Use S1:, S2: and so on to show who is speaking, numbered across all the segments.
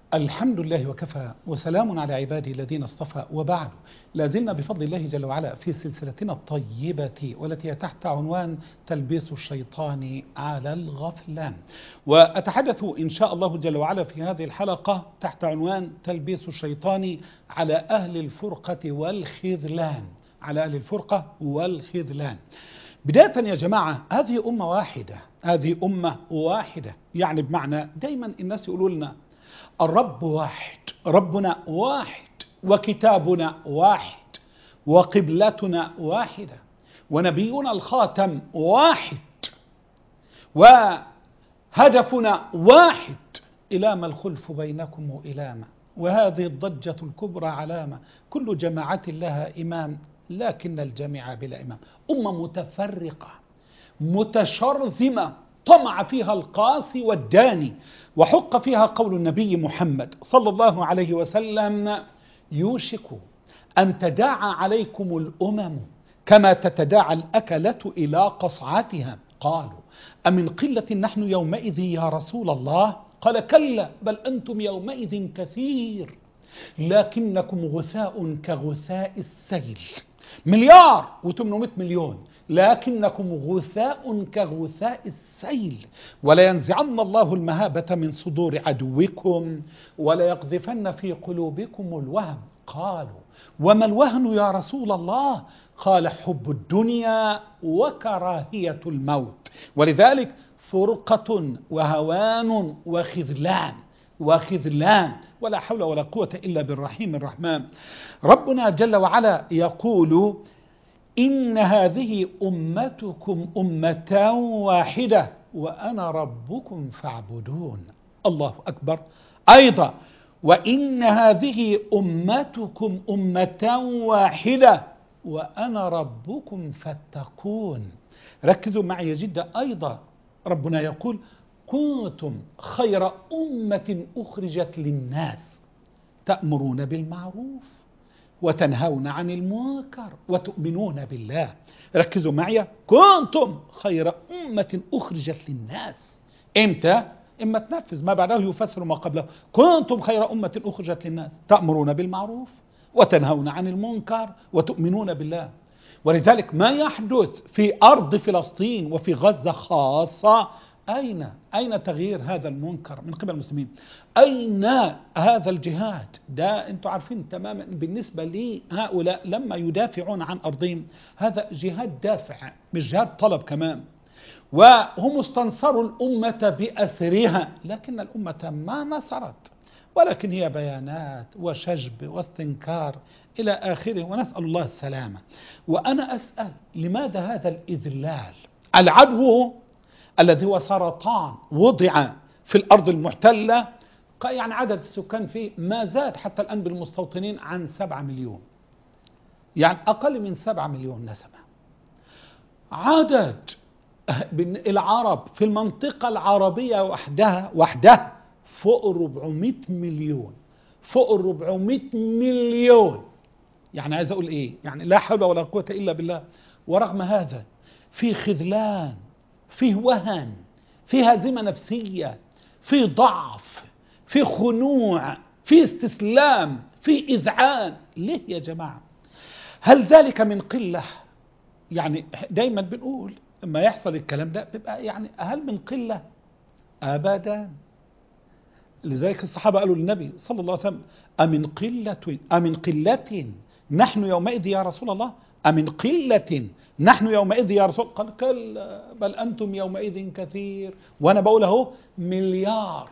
S1: الحمد لله وكفى وسلام على عباده الذين اصطفى وبعد لازلنا بفضل الله جل وعلا في سلسلتنا الطيبة والتي هي تحت عنوان تلبيس الشيطان على الغفلان وأتحدث إن شاء الله جل وعلا في هذه الحلقة تحت عنوان تلبيس الشيطان على أهل الفرقة والخذلان على أهل الفرقة والخذلان بداية يا جماعة هذه أمة واحدة هذه أمة واحدة يعني بمعنى دايما الناس يقولوا لنا الرب واحد ربنا واحد وكتابنا واحد وقبلتنا واحدة ونبينا الخاتم واحد وهدفنا واحد إلام الخلف بينكم وإلاما وهذه الضجة الكبرى علامة كل جماعة لها إمام لكن الجميع بلا إمام أمة متفرقة متشرذمة طمع فيها القاسي والداني وحق فيها قول النبي محمد صلى الله عليه وسلم يوشك أن تداعى عليكم الأمم كما تتداعى الأكلة إلى قصعتها قالوا أمن قلة نحن يومئذ يا رسول الله قال كلا بل أنتم يومئذ كثير لكنكم غثاء كغثاء السيل مليار و800 مليون لكنكم غثاء كغثاء السيل ولا ينزعن الله المهابة من صدور عدوكم ولا يقذفن في قلوبكم الوهن قالوا وما الوهن يا رسول الله قال حب الدنيا وكراهية الموت ولذلك فرقة وهوان وخذلان وخذلان ولا حول ولا قوة إلا بالرحيم الرحمن ربنا جل وعلا يقول إن هذه أمتكم أمة واحدة وأنا ربكم فاعبدون الله أكبر أيضا وإن هذه أمتكم أمة واحدة وأنا ربكم فاتقون ركزوا معي جدا أيضا ربنا يقول كنتم خير أمة أخرجت للناس تأمرون بالمعروف وتنهون عن المنكر وتؤمنون بالله ركزوا معي كنتم خير أمة أخرجت للناس إمتى؟ إما تنفذ ما بعده يفسر ما قبله كنتم خير أمة أخرجت للناس تأمرون بالمعروف وتنهون عن المنكر وتؤمنون بالله ولذلك ما يحدث في أرض فلسطين وفي غزة خاصة أين أين تغيير هذا المنكر من قبل المسلمين أين هذا الجهاد ده أنتم عارفين تماما بالنسبة لهؤلاء لما يدافعون عن أرضهم هذا جهاد دافع مش جهاد طلب كمان وهم استنصروا الأمة بأسرها لكن الأمة ما نصرت ولكن هي بيانات وشجب واستنكار إلى آخره ونسأل الله السلامة وأنا أسأل لماذا هذا الإذلال العدو الذي هو سرطان وضع في الأرض المحتلة يعني عدد السكان فيه ما زاد حتى الآن بالمستوطنين عن سبعة مليون يعني أقل من سبعة مليون نسمة عدد العرب في المنطقة العربية وحدها وحدها فوق 400 مليون فوق 400 مليون يعني عايز أقول إيه يعني لا حول ولا قوة إلا بالله ورغم هذا في خذلان فيه وهن فيه هزيمة نفسية فيه ضعف فيه خنوع فيه استسلام فيه إذعان ليه يا جماعة هل ذلك من قلة يعني دايما بنقول لما يحصل الكلام ده بيبقى يعني هل من قلة أبدا لذلك الصحابة قالوا للنبي صلى الله عليه وسلم أمن قلة أمن قلة نحن يومئذ يا رسول الله أمن قلة نحن يومئذ يا رسول قال كلا بل أنتم يومئذ كثير وأنا بقول أهو مليار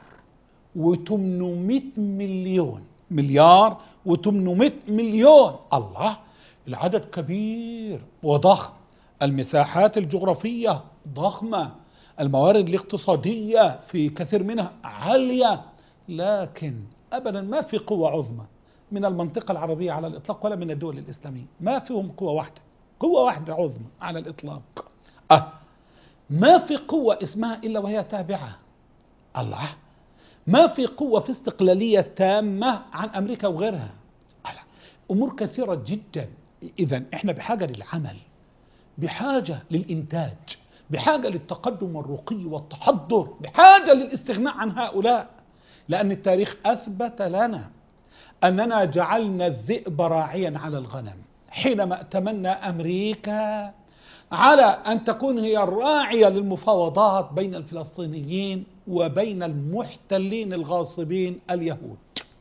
S1: و800 مليون مليار و800 مليون الله العدد كبير وضخم المساحات الجغرافية ضخمة الموارد الاقتصادية في كثير منها عالية لكن أبدا ما في قوة عظمى من المنطقة العربية على الإطلاق ولا من الدول الإسلامية ما فيهم قوة واحدة قوة واحدة عظمى على الإطلاق أه ما في قوة اسمها إلا وهي تابعة الله ما في قوة في استقلالية تامة عن أمريكا وغيرها أمور كثيرة جدا إذا إحنا بحاجة للعمل بحاجة للإنتاج بحاجة للتقدم والرقي والتحضر بحاجة للاستغناء عن هؤلاء لأن التاريخ أثبت لنا أننا جعلنا الذئب راعيا على الغنم حينما اتمنى أمريكا على أن تكون هي الراعية للمفاوضات بين الفلسطينيين وبين المحتلين الغاصبين اليهود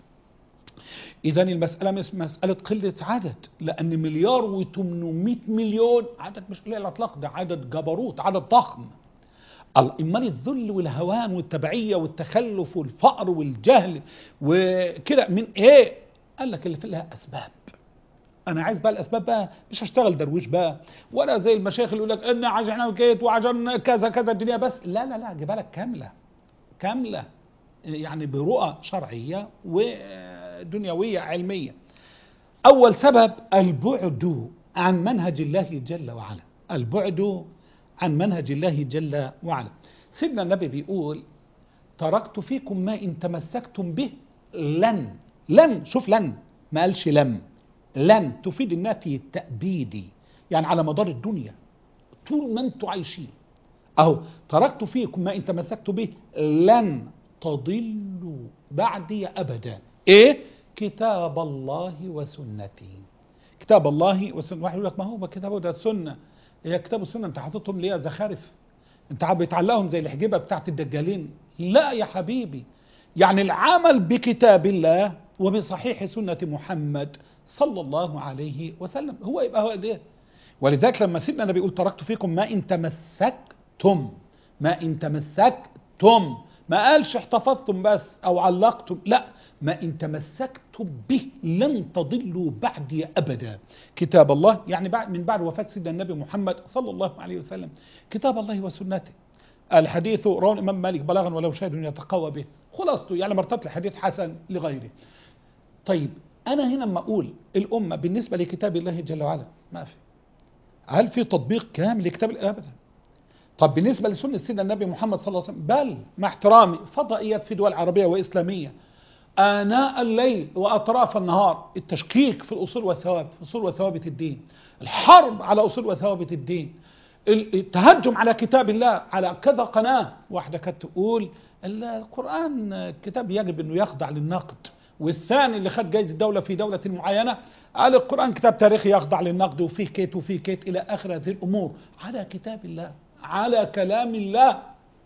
S1: إذا المسألة مش مسألة قلة عدد لأن مليار و800 مليون عدد مش قليل على الإطلاق ده عدد جبروت عدد ضخم امال الذل والهوان والتبعيه والتخلف والفقر والجهل وكده من ايه؟ قال لك اللي في لها اسباب انا عايز بقى الاسباب بقى مش هشتغل درويش بقى ولا زي المشايخ اللي يقول لك ان عشان وكيت وعشان كذا كذا الدنيا بس لا لا لا جيبها لك كامله كامله يعني برؤى شرعيه ودنيويه علميه اول سبب البعد عن منهج الله جل وعلا البعد عن منهج الله جل وعلا سيدنا النبي بيقول تركت فيكم ما إن تمسكتم به لن لن شوف لن ما قالش لم لن تفيد النفي التأبيدي يعني على مدار الدنيا طول ما انتم عايشين اهو تركت فيكم ما ان تمسكتوا به لن تضلوا بعدي ابدا ايه كتاب الله وسنتي كتاب الله وسنة واحد يقول لك ما هو كتابه ده سنه هي كتاب السنه انت حاططهم ليه زخارف انت بتعلقهم زي الحجيبه بتاعت الدجالين لا يا حبيبي يعني العمل بكتاب الله وبصحيح سنه محمد صلى الله عليه وسلم هو يبقى هو ده ولذلك لما سيدنا النبي يقول تركت فيكم ما ان تمسكتم ما ان تمسكتم ما قالش احتفظتم بس او علقتم لا ما ان تمسكتم به لن تضلوا بعدي ابدا كتاب الله يعني بعد من بعد وفاه سيدنا النبي محمد صلى الله عليه وسلم كتاب الله وسنته الحديث رواه الامام مالك بلاغا ولو شاهد يتقوى به خلاصته يعني مرتبه الحديث حسن لغيره طيب انا هنا لما اقول الامه بالنسبه لكتاب الله جل وعلا ما في هل في تطبيق كامل لكتاب الله ابدا طب بالنسبه لسنه سيدنا النبي محمد صلى الله عليه وسلم بل مع احترامي فضائيات في دول عربيه واسلاميه آناء الليل وأطراف النهار التشكيك في الأصول والثوابت أصول وثوابت الدين الحرب على أصول وثوابت الدين التهجم على كتاب الله على كذا قناة واحدة كانت تقول القرآن كتاب يجب أنه يخضع للنقد والثاني اللي خد جائزة الدولة في دولة معينة قال القرآن كتاب تاريخي يخضع للنقد وفيه كيت وفيه كيت إلى آخر هذه الأمور على كتاب الله على كلام الله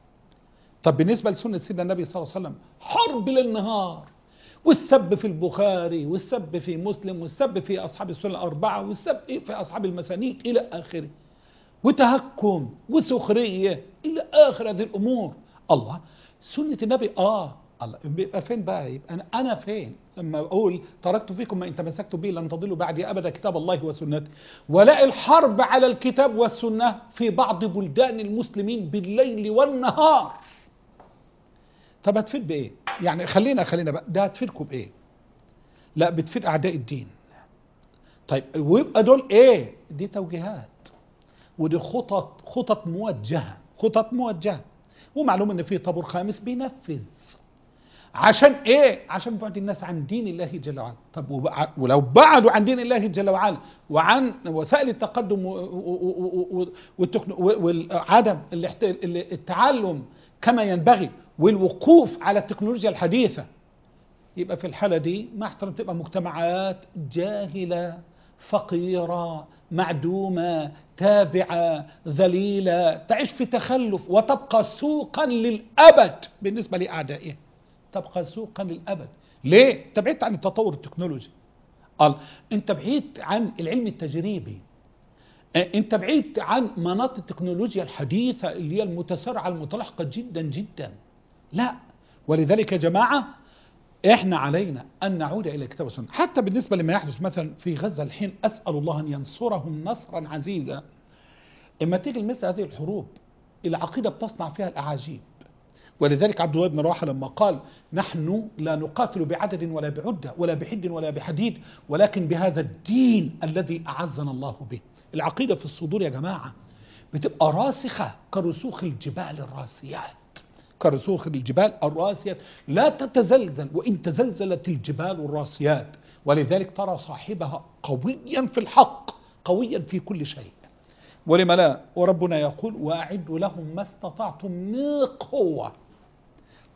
S1: طب بالنسبة لسنة سيدنا النبي صلى الله عليه وسلم حرب للنهار والسب في البخاري والسب في مسلم والسب في أصحاب السنة الأربعة والسب في أصحاب المسانيد إلى آخره وتهكم وسخرية إلى آخر هذه الأمور الله سنة النبي آه الله يبقى فين بقى يبقى أنا, أنا فين لما أقول تركت فيكم ما إن تمسكتوا به لن تضلوا بعدي أبدا كتاب الله وسنته ولاقي الحرب على الكتاب والسنة في بعض بلدان المسلمين بالليل والنهار طب هتفيد بايه يعني خلينا خلينا بقى ده هتفيدكم بايه لا بتفيد اعداء الدين طيب ويبقى دول ايه دي توجيهات ودي خطط خطط موجهه خطط موجهه ومعلوم ان في طابور خامس بينفذ عشان ايه عشان بعد الناس عن دين الله جل وعلا طب ولو بعدوا عن دين الله جل وعلا وعن وسائل التقدم وعدم التعلم كما ينبغي والوقوف على التكنولوجيا الحديثة يبقى في الحالة دي ما احترم تبقى مجتمعات جاهلة فقيرة معدومة تابعة ذليلة تعيش في تخلف وتبقى سوقا للأبد بالنسبة لأعدائها تبقى سوقا للأبد ليه؟ انت بعدت عن التطور التكنولوجي قال انت بعيد عن العلم التجريبي انت بعيد عن مناط التكنولوجيا الحديثة اللي هي المتسارعة المتلاحقة جدا جدا لا ولذلك يا جماعة احنا علينا ان نعود الى الكتاب والسنة حتى بالنسبة لما يحدث مثلا في غزة الحين اسأل الله ان ينصرهم نصرا عزيزا اما تيجي مثل هذه الحروب العقيدة بتصنع فيها الاعاجيب ولذلك عبد الله بن رواحه لما قال نحن لا نقاتل بعدد ولا بعدة ولا بحد ولا بحديد ولكن بهذا الدين الذي أعزنا الله به العقيدة في الصدور يا جماعة بتبقى راسخة كرسوخ الجبال الراسيات كرسوخ الجبال الراسيات لا تتزلزل وإن تزلزلت الجبال الراسيات ولذلك ترى صاحبها قويا في الحق قويا في كل شيء ولما لا وربنا يقول وأعدوا لهم ما استطعتم من قوة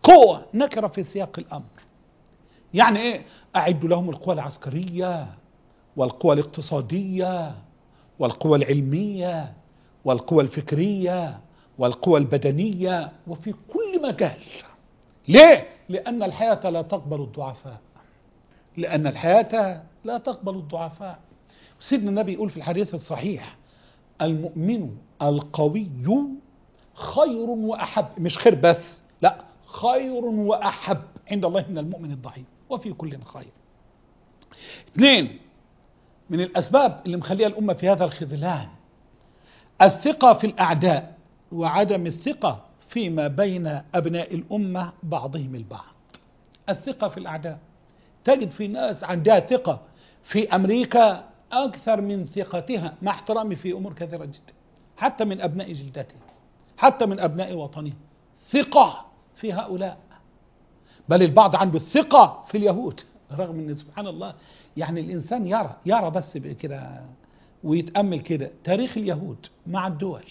S1: قوة نكرة في سياق الأمر يعني إيه أعد لهم القوى العسكرية والقوى الاقتصادية والقوى العلمية والقوى الفكرية والقوى البدنية وفي كل مجال ليه؟ لأن الحياة لا تقبل الضعفاء لأن الحياة لا تقبل الضعفاء سيدنا النبي يقول في الحديث الصحيح المؤمن القوي خير وأحب مش خير بس لا خير وأحب عند الله من المؤمن الضعيف وفي كل خير اثنين من الأسباب اللي مخليها الأمة في هذا الخذلان الثقة في الأعداء وعدم الثقة فيما بين أبناء الأمة بعضهم البعض الثقة في الأعداء تجد في ناس عندها ثقة في أمريكا أكثر من ثقتها مع احترامي في أمور كثيرة جدا حتى من أبناء جلدتها حتى من أبناء وطنها ثقة في هؤلاء بل البعض عنده الثقة في اليهود رغم أن سبحان الله يعني الإنسان يرى يرى بس كده ويتأمل كده تاريخ اليهود مع الدول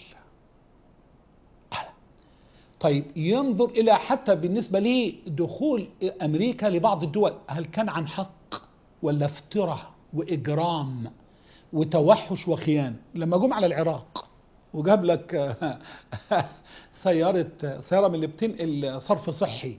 S1: طيب ينظر إلى حتى بالنسبة لدخول أمريكا لبعض الدول هل كان عن حق ولا افتراء وإجرام وتوحش وخيانة لما جم على العراق وجاب لك سيارة سيارة من اللي بتنقل صرف صحي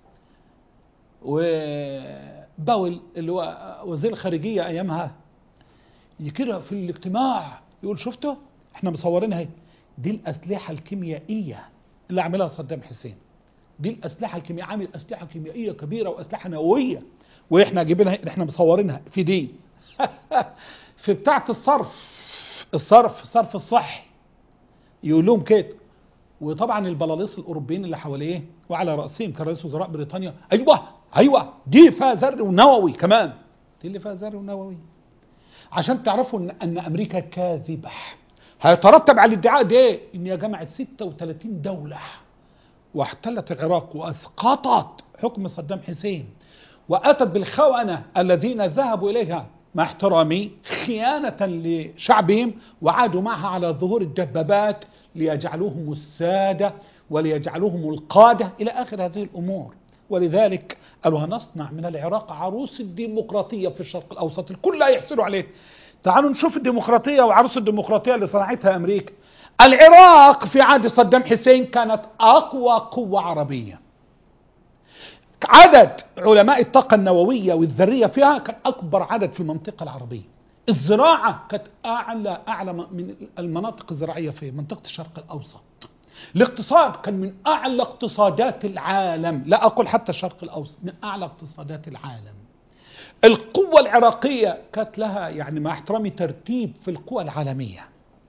S1: وباول اللي هو وزير الخارجية أيامها كده في الاجتماع يقول شفتوا احنا مصورينها اهي دي الأسلحة الكيميائية اللي عملها صدام حسين دي الأسلحة الكيميائية عامل أسلحة كيميائية كبيرة وأسلحة نووية واحنا جايبينها احنا مصورينها في دي في بتاعة الصرف الصرف الصرف الصحي يقول لهم كده وطبعا البلاليص الاوروبيين اللي حواليه وعلى راسهم كان رئيس وزراء بريطانيا ايوه ايوه دي فيها ذر ونووي كمان دي اللي فيها ذر ونووي عشان تعرفوا ان ان امريكا كاذبه هيترتب على الادعاء ده ايه؟ ان هي جمعت 36 دوله واحتلت العراق واسقطت حكم صدام حسين واتت بالخونه الذين ذهبوا اليها مع احترامي خيانة لشعبهم وعادوا معها على ظهور الدبابات ليجعلوهم السادة وليجعلوهم القادة إلى آخر هذه الأمور ولذلك قالوا هنصنع من العراق عروس الديمقراطية في الشرق الأوسط الكل هيحسدوا عليه تعالوا نشوف الديمقراطية وعروس الديمقراطية اللي صنعتها أمريكا العراق في عهد صدام حسين كانت أقوى قوة عربية عدد علماء الطاقة النووية والذرية فيها كان أكبر عدد في المنطقة العربية الزراعة كانت أعلى أعلى من المناطق الزراعية في منطقة الشرق الأوسط الاقتصاد كان من أعلى اقتصادات العالم لا أقول حتى الشرق الأوسط من أعلى اقتصادات العالم القوة العراقية كانت لها يعني مع احترامي ترتيب في القوى العالمية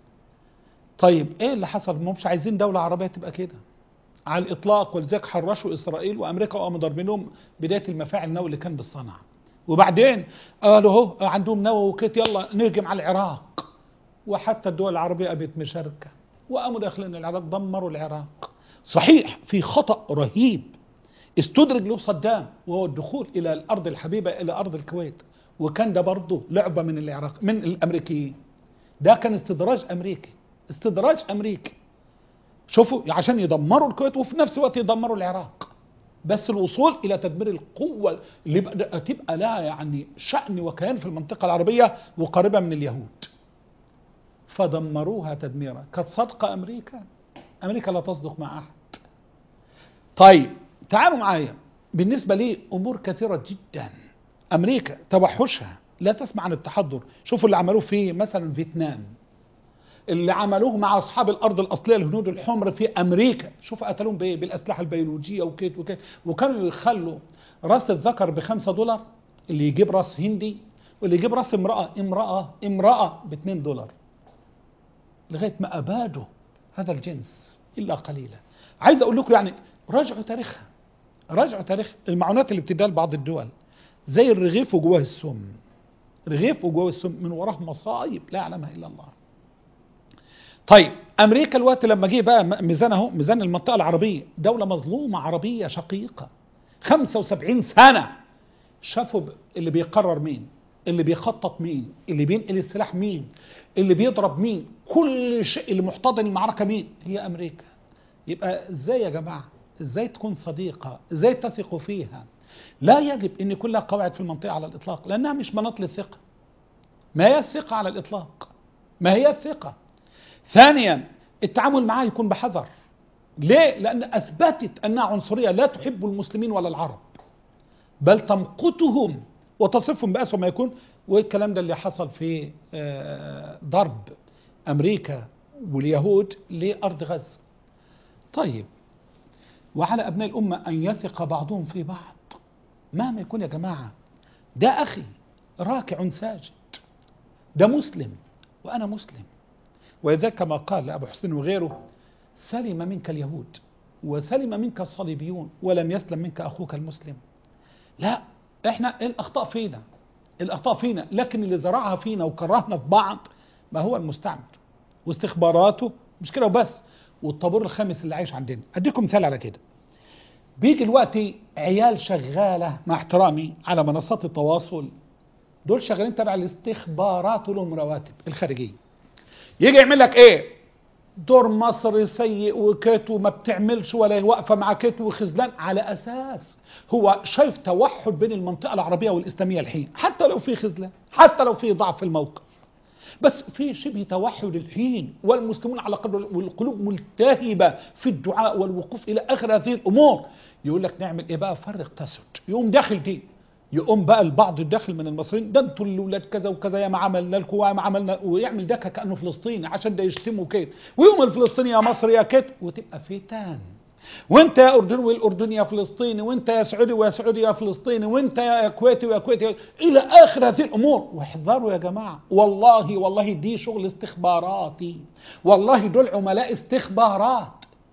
S1: طيب ايه اللي حصل مش عايزين دولة عربية تبقى كده على الاطلاق ولذلك حرشوا اسرائيل وامريكا وقاموا ضاربين لهم بدايه المفاعل النووي اللي كان بالصنعاء وبعدين قالوا اهو عندهم نووي وكيت يلا نهجم على العراق وحتى الدول العربيه قامت مشاركه وقاموا داخلين العراق دمروا العراق صحيح في خطا رهيب استدرج له صدام وهو الدخول الى الارض الحبيبه الى ارض الكويت وكان ده برضه لعبه من العراق من الامريكيين ده كان استدراج امريكي استدراج امريكي شوفوا عشان يدمروا الكويت وفي نفس الوقت يدمروا العراق بس الوصول الى تدمير القوه اللي بقى تبقى لها يعني شان وكيان في المنطقه العربيه وقريبه من اليهود فدمروها تدميرا كانت صادقه امريكا امريكا لا تصدق مع احد طيب تعالوا معايا بالنسبه لي امور كثيره جدا امريكا توحشها لا تسمع عن التحضر شوفوا اللي عملوه في مثلا فيتنام اللي عملوه مع اصحاب الارض الاصليه الهنود الحمر في امريكا شوف قتلوهم بايه بالاسلحه البيولوجيه وكيت وكيت وكانوا يخلوا راس الذكر بخمسة دولار اللي يجيب راس هندي واللي يجيب راس امراه امراه امراه ب 2 دولار لغايه ما ابادوا هذا الجنس الا قليلا عايز اقول لكم يعني راجعوا تاريخها راجعوا تاريخ المعونات اللي بتديها لبعض الدول زي الرغيف وجواه السم رغيف وجواه السم من وراه مصايب لا يعلمها الا الله طيب امريكا الوقت لما جه بقى ميزان اهو ميزان المنطقه العربيه دوله مظلومه عربيه شقيقه 75 سنه شافوا اللي بيقرر مين اللي بيخطط مين اللي بينقل السلاح مين اللي بيضرب مين كل شيء اللي محتضن المعركه مين هي امريكا يبقى ازاي يا جماعه ازاي تكون صديقة ازاي تثق فيها لا يجب ان يكون لها قواعد في المنطقة على الاطلاق لانها مش مناط للثقة ما هي الثقة على الاطلاق ما هي الثقة ثانيا التعامل معها يكون بحذر ليه؟ لأن أثبتت أنها عنصرية لا تحب المسلمين ولا العرب بل تمقتهم وتصفهم بأسوأ ما يكون والكلام ده اللي حصل في آه، ضرب أمريكا واليهود لأرض غزة طيب وعلى أبناء الأمة أن يثق بعضهم في بعض مهما يكون يا جماعة ده أخي راكع ساجد ده مسلم وأنا مسلم وإذا كما قال أبو حسين وغيره سلم منك اليهود وسلم منك الصليبيون ولم يسلم منك أخوك المسلم لا احنا الأخطاء فينا الأخطاء فينا لكن اللي زرعها فينا وكرهنا في بعض ما هو المستعمر واستخباراته مش كده وبس والطابور الخامس اللي عايش عندنا اديكم مثال على كده بيجي الوقت عيال شغاله مع احترامي على منصات التواصل دول شغالين تبع الاستخبارات ولهم رواتب الخارجيه يجي يعمل لك ايه دور مصر سيء وكيت وما بتعملش ولا واقفه مع كيت وخذلان على اساس هو شايف توحد بين المنطقه العربيه والاسلاميه الحين حتى لو في خذلان حتى لو في ضعف في الموقف بس في شبه توحد الحين والمسلمون على قدر والقلوب ملتهبه في الدعاء والوقوف الى اخر هذه الامور يقول لك نعمل ايه بقى فرق تسد يقوم داخل دي يقوم بقى البعض الداخل من المصريين ده انتوا الاولاد كذا وكذا يا ما عملنا لكم وما عملنا ويعمل ده كانه فلسطيني عشان ده يشتموا كده ويوم الفلسطيني يا مصر يا كده وتبقى فتان وانت يا اردني والاردني يا فلسطيني وانت يا سعودي ويا سعودي يا فلسطيني وانت يا كويتي ويا كويتي الى اخر هذه الامور واحذروا يا جماعه والله والله دي شغل استخباراتي والله دول عملاء استخبارات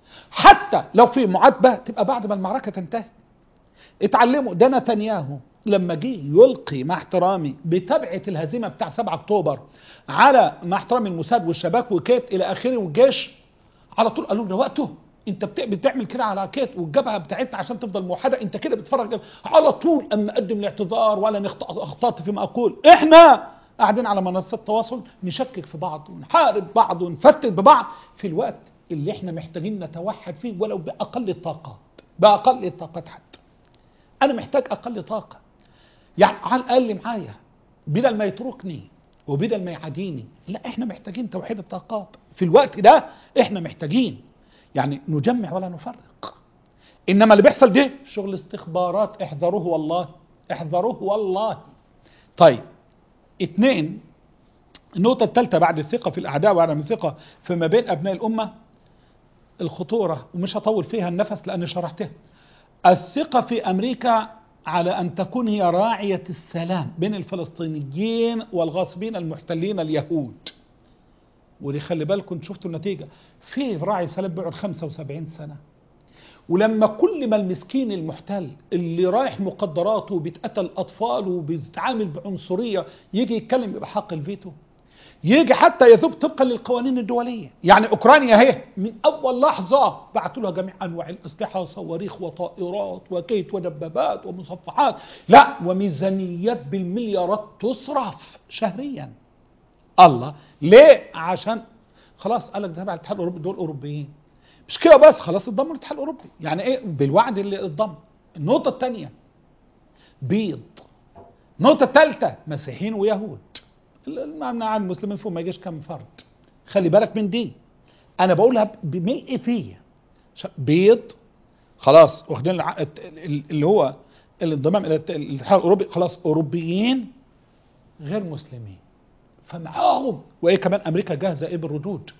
S1: حتى لو في معاتبه تبقى بعد ما المعركه تنتهي اتعلموا ده نتنياهو لما جه يلقي مع احترامي بتبعة الهزيمة بتاع 7 اكتوبر على مع احترامي الموساد والشباك وكيت الى اخره والجيش على طول قالوا ده وقته انت بتعمل كده على كيت والجبهه بتاعتنا عشان تفضل موحده انت كده بتفرج على طول ان نقدم الاعتذار ولا اخطات فيما اقول احنا قاعدين على منصات التواصل نشكك في بعض ونحارب بعض ونفتت ببعض في الوقت اللي احنا محتاجين نتوحد فيه ولو باقل الطاقات باقل الطاقات حتى انا محتاج اقل طاقه يعني على الاقل معايا بدل ما يتركني وبدل ما يعاديني لا احنا محتاجين توحيد الطاقات في الوقت ده احنا محتاجين يعني نجمع ولا نفرق انما اللي بيحصل ده شغل استخبارات احذروه والله احذروه والله طيب اثنين النقطة الثالثة بعد الثقة في الأعداء وعدم الثقة فيما بين أبناء الأمة الخطورة ومش هطول فيها النفس لأني شرحتها الثقة في أمريكا على أن تكون هي راعية السلام بين الفلسطينيين والغاصبين المحتلين اليهود ودي خلي بالكم شفتوا النتيجة في راعي سلام بيقعد 75 سنة ولما كل ما المسكين المحتل اللي رايح مقدراته وبيتقتل أطفاله وبيتعامل بعنصرية يجي يتكلم بحق الفيتو يجي حتى يذوب طبقا للقوانين الدوليه يعني اوكرانيا اهي من اول لحظه بعثوا لها جميع انواع الاسلحه صواريخ وطائرات وكيت ودبابات ومصفحات لا وميزانيات بالمليارات تصرف شهريا الله ليه عشان خلاص قال لك تبع الاتحاد الاوروبي دول اوروبيين مش كده بس خلاص اتضموا الاتحاد الاوروبي يعني ايه بالوعد اللي اتضم النقطه الثانيه بيض النقطه الثالثه مسيحيين ويهود المعنى عن المسلمين فوق ما يجيش كم فرد خلي بالك من دي انا بقولها بملء فيا بيض خلاص واخدين اللي هو الانضمام الى الاتحاد الاوروبي خلاص اوروبيين غير مسلمين فمعاهم وايه كمان امريكا جاهزه ايه بالردود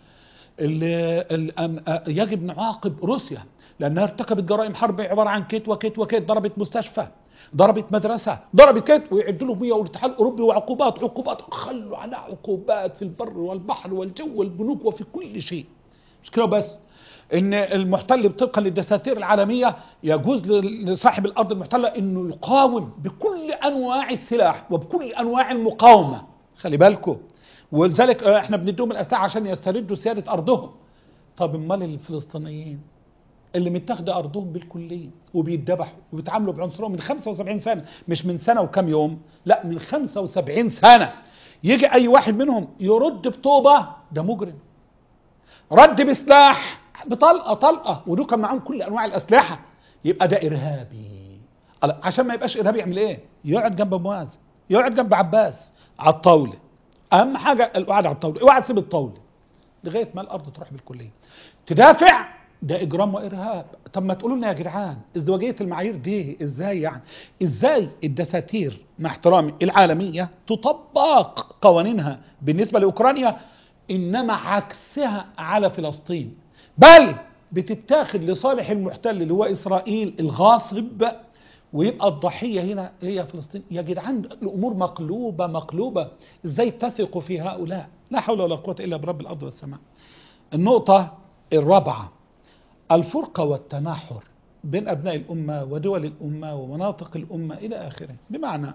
S1: اللي يجب نعاقب روسيا لانها ارتكبت جرائم حرب عباره عن كيت وكيت وكيت ضربت مستشفى ضربت مدرسة ضربت كيت ويعدوا لهم هي والاتحاد الأوروبي وعقوبات عقوبات خلوا على عقوبات في البر والبحر والجو والبنوك وفي كل شيء مش كده بس ان المحتل طبقا للدساتير العالميه يجوز لصاحب الارض المحتله انه يقاوم بكل انواع السلاح وبكل انواع المقاومه خلي بالكم ولذلك احنا بنديهم الاسلحه عشان يستردوا سياده ارضهم طب امال الفلسطينيين اللي متاخده ارضهم بالكليه وبيتذبحوا وبيتعاملوا بعنصريه من 75 سنه مش من سنه وكم يوم لا من 75 سنه يجي اي واحد منهم يرد بطوبه ده مجرم رد بسلاح بطلقه طلقه ودول كان معاهم كل انواع الاسلحه يبقى ده ارهابي عشان ما يبقاش ارهابي يعمل ايه يقعد جنب معاذ يقعد جنب عباس على الطاوله اهم حاجه القعد على الطاوله اوعى تسيب الطاوله لغايه ما الارض تروح بالكليه تدافع ده اجرام وارهاب طب ما تقولوا لنا يا جدعان ازدواجيه المعايير دي ازاي يعني ازاي الدساتير مع احترامي العالميه تطبق قوانينها بالنسبه لاوكرانيا انما عكسها على فلسطين بل بتتاخد لصالح المحتل اللي هو اسرائيل الغاصب ويبقى الضحية هنا هي فلسطين يا جدعان الأمور مقلوبة مقلوبة إزاي تثقوا في هؤلاء لا حول ولا قوة إلا برب الأرض والسماء النقطة الرابعة الفرقة والتناحر بين أبناء الأمة ودول الأمة ومناطق الأمة إلى آخره بمعنى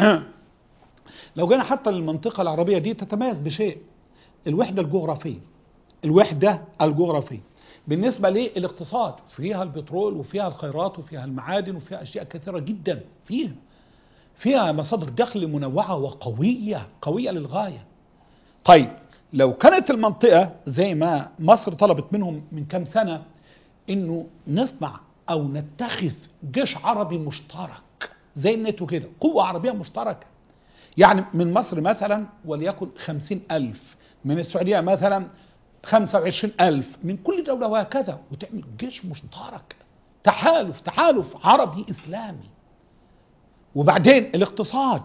S1: لو جينا حتى المنطقة العربية دي تتميز بشيء الوحدة الجغرافية الوحدة الجغرافية بالنسبة للاقتصاد فيها البترول وفيها الخيرات وفيها المعادن وفيها أشياء كثيرة جدا فيها فيها مصادر دخل منوعة وقوية قوية للغاية طيب لو كانت المنطقة زي ما مصر طلبت منهم من كم سنة انه نصنع او نتخذ جيش عربي مشترك زي الناتو كده قوة عربية مشتركة يعني من مصر مثلا وليكن خمسين ألف من السعودية مثلا خمسة وعشرين ألف من كل دولة وهكذا وتعمل جيش مشترك تحالف تحالف عربي إسلامي وبعدين الاقتصاد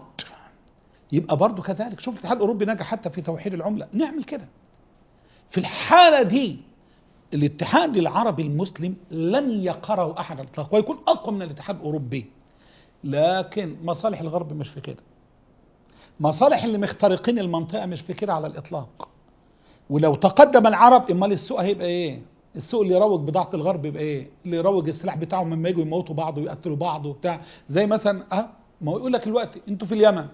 S1: يبقى برضو كذلك شوف الاتحاد الأوروبي نجح حتى في توحيد العملة نعمل كده في الحالة دي الاتحاد العربي المسلم لن يقره أحد على الإطلاق ويكون أقوى من الاتحاد الأوروبي لكن مصالح الغرب مش في كده مصالح اللي مخترقين المنطقة مش في كده على الإطلاق ولو تقدم العرب امال السوق هيبقى ايه السوق اللي يروج بضاعه الغرب يبقى ايه اللي يروج السلاح بتاعهم لما يجوا يموتوا بعض ويقتلوا بعض وبتاع زي مثلا اه ما هو يقول لك الوقت انتوا في اليمن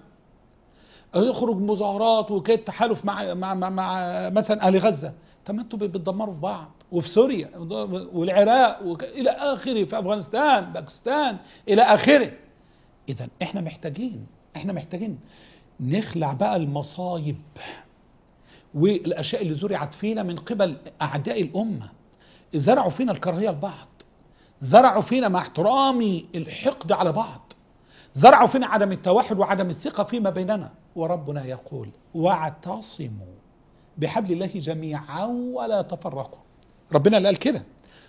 S1: يخرج مظاهرات وكده تحالف مع مع مع, مع مثلا اهل غزه طب ما انتوا بتدمروا في بعض وفي سوريا والعراق وك... الى اخره في افغانستان باكستان الى اخره اذا احنا محتاجين احنا محتاجين نخلع بقى المصايب والاشياء اللي زرعت فينا من قبل اعداء الامه زرعوا فينا الكراهيه لبعض زرعوا فينا مع احترامي الحقد على بعض زرعوا فينا عدم التوحد وعدم الثقه فيما بيننا وربنا يقول واعتصموا بحبل الله جميعا ولا تفرقوا ربنا اللي قال كده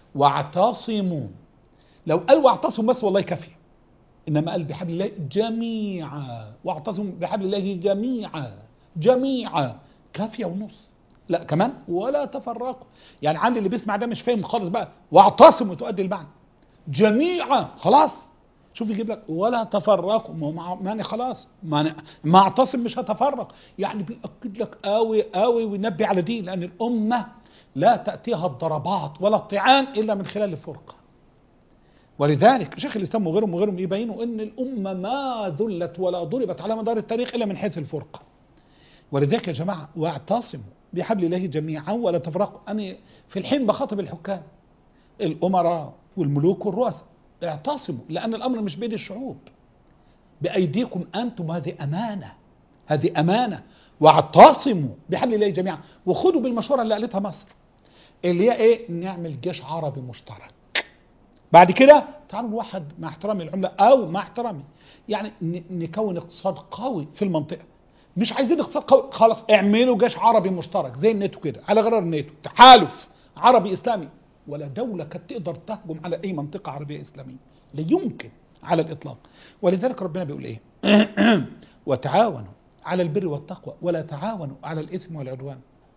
S1: واعتصموا لو قال واعتصموا بس والله كافي انما قال بحبل الله جميعا واعتصموا بحبل الله جميعا جميعا كافيه ونص لا كمان ولا تفرقوا يعني عندي اللي بيسمع ده مش فاهم خالص بقى واعتصموا تؤدي المعنى جميعا خلاص شوف يجيب لك ولا تفرقوا ما هو معنى خلاص ما ما اعتصم مش هتفرق يعني بيأكد لك قوي قوي وينبه على دي لان الامه لا تاتيها الضربات ولا الطعان الا من خلال الفرقه ولذلك شيخ الاسلام وغيرهم وغيرهم يبينوا ان الامه ما ذلت ولا ضربت على مدار التاريخ الا من حيث الفرقه ولذلك يا جماعة واعتصموا بحبل الله جميعا ولا تفرقوا أنا في الحين بخاطب الحكام الأمراء والملوك والرؤساء اعتصموا لأن الأمر مش بين الشعوب بأيديكم أنتم هذه أمانة هذه أمانة واعتصموا بحبل الله جميعا وخذوا بالمشورة اللي قالتها مصر اللي هي إيه نعمل جيش عربي مشترك بعد كده تعالوا نوحد مع احترامي العملة أو مع احترامي يعني نكون اقتصاد قوي في المنطقة مش عايزين اقتصاد قوي خلاص اعملوا جيش عربي مشترك زي الناتو كده على غرار الناتو تحالف عربي اسلامي ولا دولة كانت تقدر تهجم على اي منطقة عربية اسلامية لا يمكن على الاطلاق ولذلك ربنا بيقول ايه وتعاونوا على البر والتقوى ولا تعاونوا على الاثم والعدوان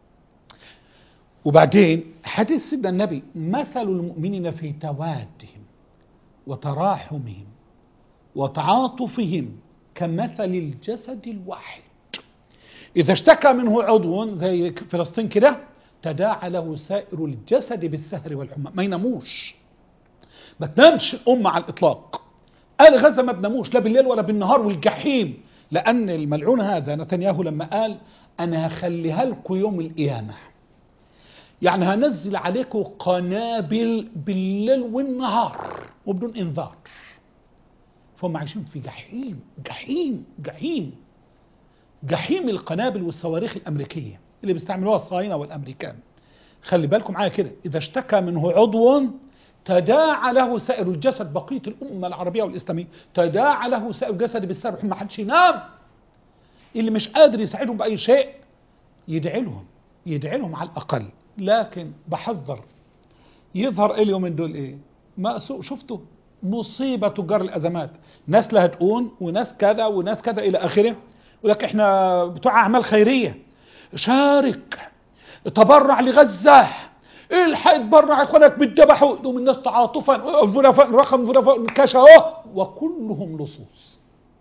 S1: وبعدين حديث سيدنا النبي مثل المؤمنين في توادهم وتراحمهم وتعاطفهم كمثل الجسد الواحد إذا اشتكى منه عضو زي فلسطين كده تداعى له سائر الجسد بالسهر والحمى ما يناموش ما تنامش الأمة على الإطلاق قال غزة ما بناموش لا بالليل ولا بالنهار والجحيم لأن الملعون هذا نتنياهو لما قال أنا هخليها لكم يوم القيامة يعني هنزل عليكم قنابل بالليل والنهار وبدون انذار فهم عايشين في جحيم جحيم جحيم جحيم القنابل والصواريخ الامريكيه اللي بيستعملوها الصهاينه والامريكان خلي بالكم معايا كده إذا اشتكى منه عضو تداعى له سائر الجسد بقية الأمة العربية والإسلامية تداعى له سائر الجسد بالسبب ما حدش ينام اللي مش قادر يساعدهم بأي شيء يدعي لهم يدعي لهم على الأقل لكن بحذر يظهر إيه اليومين دول إيه ما شفتوا مصيبة تجار الأزمات ناس لها تقون وناس كذا وناس كذا إلى آخره ولك إحنا بتوع أعمال خيرية شارك تبرع لغزة الحق تبرع اخوانك بالذبحوا يقوم الناس تعاطفا فودافون رقم فودافون كاش اهو وكلهم لصوص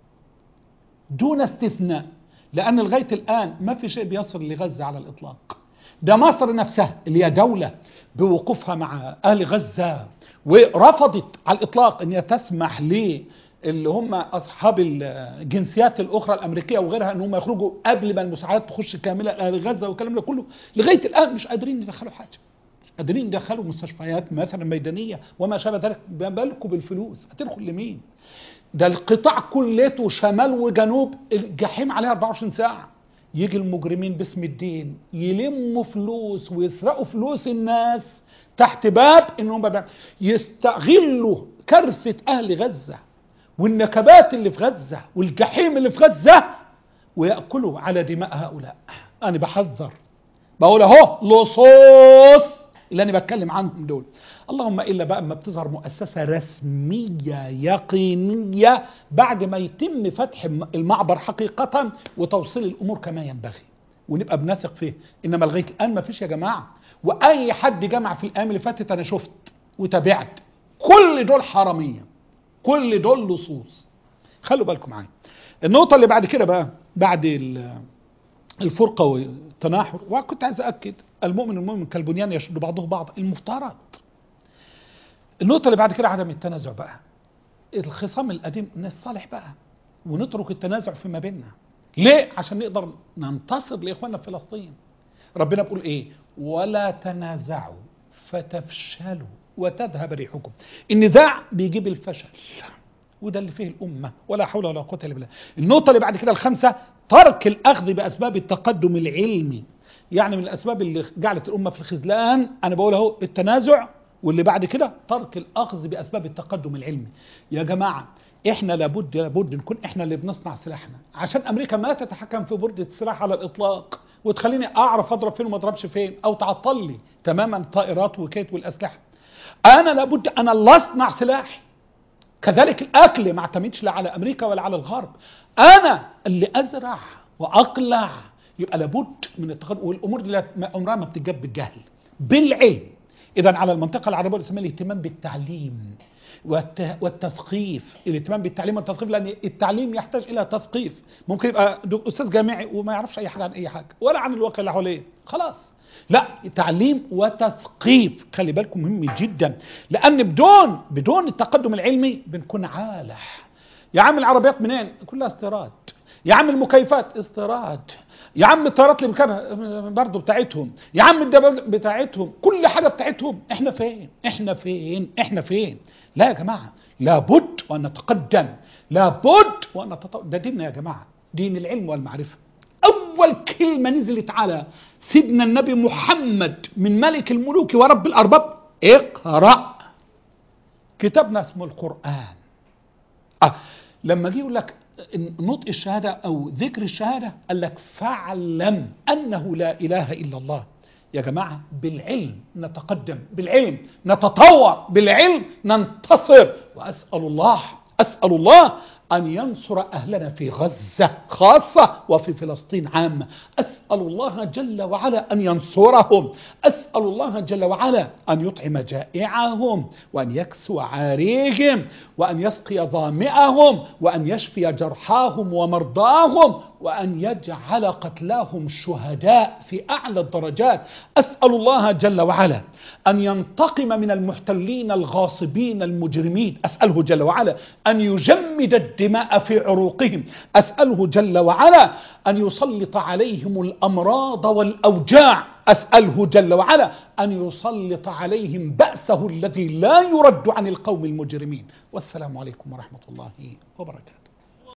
S1: دون استثناء لان لغايه الان ما في شيء بيصل لغزه على الاطلاق ده مصر نفسها اللي هي دوله بوقوفها مع اهل غزه ورفضت على الاطلاق ان هي تسمح ل اللي هم اصحاب الجنسيات الاخرى الامريكيه وغيرها ان هم يخرجوا قبل ما المساعدات تخش كامله لاهل غزه والكلام ده كله لغايه الان مش قادرين يدخلوا حاجه قادرين يدخلوا مستشفيات مثلا ميدانيه وما شابه ذلك ما بالكم بالفلوس هتدخل لمين ده القطاع كلته شمال وجنوب الجحيم عليها 24 ساعه يجي المجرمين باسم الدين يلموا فلوس ويسرقوا فلوس الناس تحت باب انهم يستغلوا كارثه اهل غزه والنكبات اللي في غزه والجحيم اللي في غزه وياكلوا على دماء هؤلاء انا بحذر بقول اهو لصوص اللي انا بتكلم عنهم دول اللهم الا بقى اما بتظهر مؤسسه رسميه يقينيه بعد ما يتم فتح المعبر حقيقه وتوصيل الامور كما ينبغي ونبقى بنثق فيه انما لغايه الان ما فيش يا جماعه واي حد جمع في الايام اللي فاتت انا شفت وتابعت كل دول حراميه كل دول لصوص خلوا بالكم معايا النقطه اللي بعد كده بقى بعد الفرقه والتناحر وكنت عايز اكد المؤمن المؤمن كالبنيان يشد بعضه بعض المفترض النقطة اللي بعد كده عدم التنازع بقى الخصام القديم نصالح بقى ونترك التنازع فيما بيننا ليه؟ عشان نقدر ننتصر لإخواننا في فلسطين ربنا بيقول إيه؟ ولا تنازعوا فتفشلوا وتذهب ريحكم النزاع بيجيب الفشل وده اللي فيه الأمة ولا حول ولا قوة إلا بالله النقطة اللي بعد كده الخامسة ترك الأخذ بأسباب التقدم العلمي يعني من الاسباب اللي جعلت الامه في الخذلان انا بقول اهو التنازع واللي بعد كده ترك الاخذ باسباب التقدم العلمي يا جماعه احنا لابد لابد نكون احنا اللي بنصنع سلاحنا عشان امريكا ما تتحكم في بردة السلاح على الاطلاق وتخليني اعرف اضرب فين وما اضربش فين او تعطل لي تماما طائرات وكيت والاسلحه انا لابد انا اللي اصنع سلاحي كذلك الاكل ما اعتمدش لا على امريكا ولا على الغرب انا اللي ازرع واقلع يبقى لابد من التقدم والامور دي عمرها ما بتجاب بالجهل بالعلم اذا على المنطقه العربيه والاسلاميه الاهتمام بالتعليم والتثقيف الاهتمام بالتعليم والتثقيف لان التعليم يحتاج الى تثقيف ممكن يبقى استاذ جامعي وما يعرفش اي حاجه عن اي حاجه ولا عن الواقع اللي حواليه خلاص لا تعليم وتثقيف خلي بالكم مهم جدا لان بدون بدون التقدم العلمي بنكون عالح يا عم العربيات منين كلها استيراد يا عم المكيفات استيراد يا عم الطيارات اللي بكبها برضه بتاعتهم يا عم الدبابات بتاعتهم كل حاجه بتاعتهم احنا فين احنا فين احنا فين لا يا جماعه لابد وان نتقدم لابد وان نتطور ده ديننا يا جماعه دين العلم والمعرفه اول كلمه نزلت على سيدنا النبي محمد من ملك الملوك ورب الارباب اقرا كتابنا اسمه القران آه. لما جه يقول لك نطق الشهادة أو ذكر الشهادة قال لك فاعلم أنه لا إله إلا الله يا جماعة بالعلم نتقدم بالعلم نتطور بالعلم ننتصر وأسأل الله أسأل الله أن ينصر أهلنا في غزة خاصة وفي فلسطين عامة أسأل الله جل وعلا أن ينصرهم أسأل الله جل وعلا أن يطعم جائعهم وأن يكسو عاريهم وأن يسقي ظامئهم وأن يشفي جرحاهم ومرضاهم وأن يجعل قتلاهم شهداء في أعلى الدرجات أسأل الله جل وعلا أن ينتقم من المحتلين الغاصبين المجرمين أسأله جل وعلا أن يجمد الدماء في عروقهم أسأله جل وعلا أن يسلط عليهم الأمراض والأوجاع أسأله جل وعلا أن يسلط عليهم بأسه الذي لا يرد عن القوم المجرمين والسلام عليكم ورحمة الله وبركاته